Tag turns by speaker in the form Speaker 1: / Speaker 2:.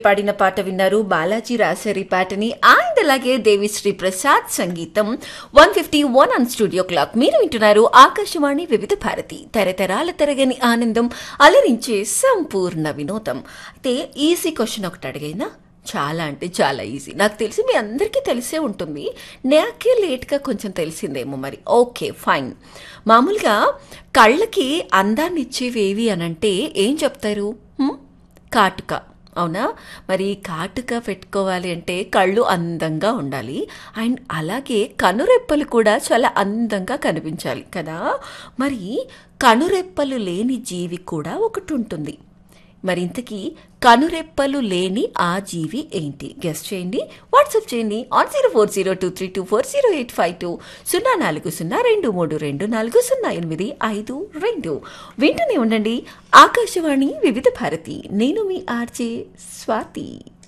Speaker 1: పాడిన పాట విన్నారు బాలాజీ రాశారు ఈ పాటని అండ్ అలాగే దేవిశ్రీ ప్రసాద్ సంగీతం one fifty one on studio clock మీరు వింటున్నారు ఆకాశవాణి వివిధ భారతి తరతరాల తరగని ఆనందం అలరించే సంపూర్ణ వినోదం అయితే ఈజీ క్వశ్చన్ ఒకటి అడిగైనా చాలా అంటే చాలా ఈజీ నాకు తెలిసి మీ అందరికీ తెలిసే ఉంటుంది నాకే లేట్గా కొంచెం తెలిసిందేమో మరి ఓకే ఫైన్ మామూలుగా కళ్ళకి అందాన్ని ఇచ్చేవేవి అనంటే ఏం చెప్తారు హ్మ్? కాటుక అవునా మరి కాటుక పెట్టుకోవాలి అంటే కళ్ళు అందంగా ఉండాలి అండ్ అలాగే కనురెప్పలు కూడా చాలా అందంగా కనిపించాలి కదా మరి కనురెప్పలు లేని జీవి కూడా ఒకటి ఉంటుంది మరి ఇంతకీ కనురెప్పలు లేని ఆ జీవి ఏంటి గెస్ట్ చేయండి వాట్సాప్ చేయండి on zero four zero two three two four zero eight five two సున్నా నాలుగు సున్నా రెండు మూడు రెండు నాలుగు సున్నా ఎనిమిది ఐదు రెండు వింటూనే ఉండండి ఆకాశవాణి వివిధ భారతి నేను మీ ఆర్జే స్వాతి